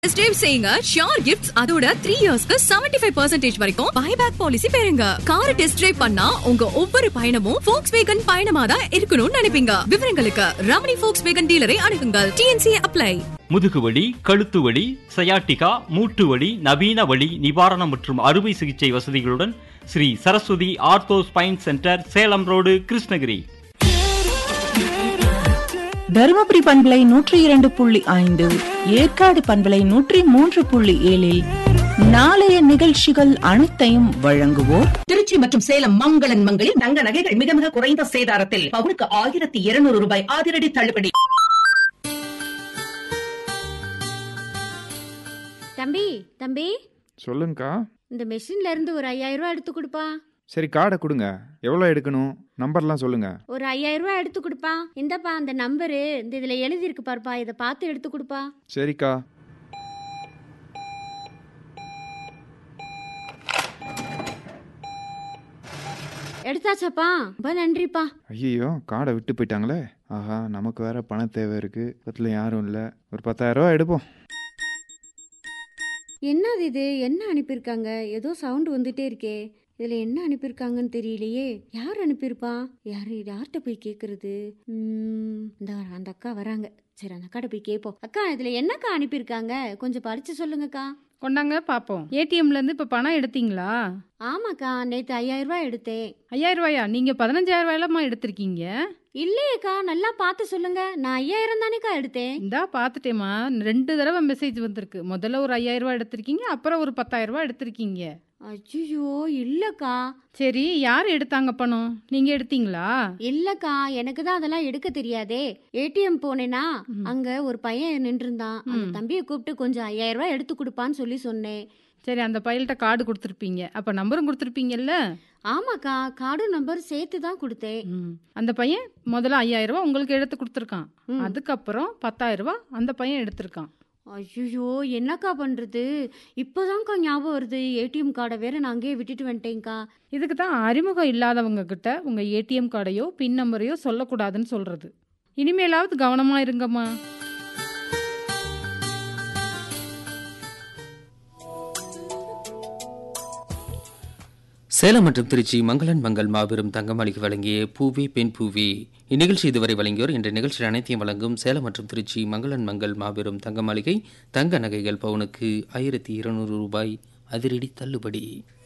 Test drive செய்யுங்க sure gifts அதோட three இயர்ஸ்க்கு செவன்டி ஃபைவ் பர்சன்டேஜ் வரைக்கும் பைபேக் பாலிசி பெறுங்க காரை டெஸ்ட் டிரைவ் பண்ணா உங்க ஒவ்வொரு பயணமும் ஃபோக்ஸ் வேகன் பயணமா தான் இருக்கணும்னு நினைப்பீங்க விவரங்களுக்கு ரமணி ஃபோக்ஸ் வேகன் டீலரை அணுகுங்கள் டிஎன்சி அப்ளை முதுகுவலி கழுத்து வலி சயாட்டிகா மூட்டு வலி நவீன வலி நிவாரணம் மற்றும் அறுவை சிகிச்சை வசதிகளுடன் Sri Saraswati ortho spine centre Salem road Krishnagiri Dharmapuri பண்பலை நூற்றி இரண்டு புள்ளி ஐந்து ஏற்காடு பண்பலை நூற்றி மூன்று புள்ளி ஏழில் நாளைய நிகழ்ச்சிகள் அனைத்தையும் வழங்குவோர் திருச்சி மற்றும் சேலம் மங்களன் மங்களில் தங்க நகைகள் மிக மிக குறைந்த சேதாரத்தில் பவுனுக்கு ஆயிரத்தி இருநூறு ரூபாய் அதிரடி தள்ளுபடி தம்பி தம்பி சொல்லுங்கக்கா இந்த மெஷின்ல இருந்து ஒரு ஐயாயிரம் ரூபாய் எடுத்து கொடுப்பா சரி கார்டை கொடுங்க எவ்வளோ எடுக்கணும் நம்பர்லாம் சொல்லுங்க ஒரு ஐயாயிரம் ரூபாய் எடுத்து கொடுப்பா இந்தப்பா அந்த நம்பரு இந்த இதுல எழுதி இருக்கு பாருப்பா இதை பார்த்து எடுத்து கொடுப்பா சரிக்கா எடுத்தாச்சாப்பா ரொம்ப நன்றிப்பா ஐயோ கார்டை விட்டு போயிட்டாங்களே ஆஹா நமக்கு வேற பண தேவை இருக்கு பக்கத்தில் யாரும் இல்லை ஒரு பத்தாயிரம் ரூபா எடுப்போம் என்னது இது என்ன அனுப்பியிருக்காங்க ஏதோ சவுண்ட் வந்துட்டே இருக்கே இதுல என்ன அனுப்பியிருக்காங்கன்னு தெரியலையே யார் அனுப்பியிருப்பா யாரு யார்கிட்ட போய் கேக்குறது உம், இந்த வர- அந்த அக்கா வராங்க சரி அந்த அக்காட்ட போய் கேட்போம் அக்கா இதுல என்னக்கா அனுப்பியிருக்காங்க கொஞ்சம் படிச்சு சொல்லுங்கக்கா கொண்டாங்க பாப்போம் ஏடிஎம்ல இருந்து இப்ப பணம் எடுத்தீங்களா ஆமாக்கா நேத்து ஐயாயிரம் ரூபாய் எடுத்தேன் ஐயாயிரம் ரூபாயா நீங்க பதினஞ்சாயிரம் ரூபாயிலமா எடுத்திருக்கீங்க இல்லையேக்கா நல்லா பார்த்து சொல்லுங்க நான் ஐயாயிரம் தானேக்கா எடுத்தேன் இந்தா பாத்துட்டேமா ரெண்டு தடவை மெசேஜ் வந்திருக்கு முதல்ல ஒரு ஐயாயிரம் ரூபாய் எடுத்திருக்கீங்க அப்புறம் ஒரு பத்தாயிரம் ரூபாய் எடுத்திருக்கீங்க ஐயோ இல்லக்கா சரி யார் எடுத்தாங்க பணம் நீங்க எடுத்தீங்களா இல்லக்கா எனக்கு தான் அதெல்லாம் எடுக்க தெரியாதே ஏடிஎம் போனேனா ம். அங்க ஒரு பையன் நின்றுருந்தான் அந்த ம். தம்பியை கூப்பிட்டு கொஞ்சம் ஐயாயிரம் ரூபாய் எடுத்து கொடுப்பான்னு சொல்லி சொன்னேன் சரி அந்த பையல்கிட்ட கார்டு கொடுத்துருப்பீங்க அப்ப நம்பரும் கொடுத்துருப்பீங்கல்ல ஆமாக்கா கார்டு நம்பர் சேர்த்து தான் கொடுத்தேன் ம். அந்த பையன் முதல்ல ஐயாயிரம் ரூபாய் உங்களுக்கு எடுத்து கொடுத்துருக்கான் ம். அதுக்கப்புறம் பத்தாயிரம் ரூபாய் அந்த பையன் எடுத்திருக்கான் ஐயோ என்னக்கா பண்றது இப்போதான்க்கா ஞாபகம் வருது ஏடிஎம் கார்டை வேற நான் அங்கேயே விட்டுட்டு வந்துட்டேன்க்கா இதுக்கு தான் அறிமுகம் இல்லாதவங்க கிட்ட உங்க ஏடிஎம் கார்டையோ பின் நம்பரையோ சொல்லக்கூடாதுன்னு சொல்றது இனிமேலாவது கவனமா இருங்கம்மா சேலம் மற்றும் திருச்சி மங்களன் மங்கள் மாபெரும் தங்கமளிக்கு வழங்கிய பூவே பெண் பூவே இந்நிகழ்ச்சி இதுவரை வழங்கியோர் இன்று நிகழ்ச்சி அனைத்தையும் வழங்கும் சேலம் மற்றும் திருச்சி மங்களன் மங்கள் மாபெரும் தங்க மாளிகை தங்க நகைகள் பவுனுக்கு ஆயிரத்தி இருநூறு ரூபாய் அதிரடி தள்ளுபடி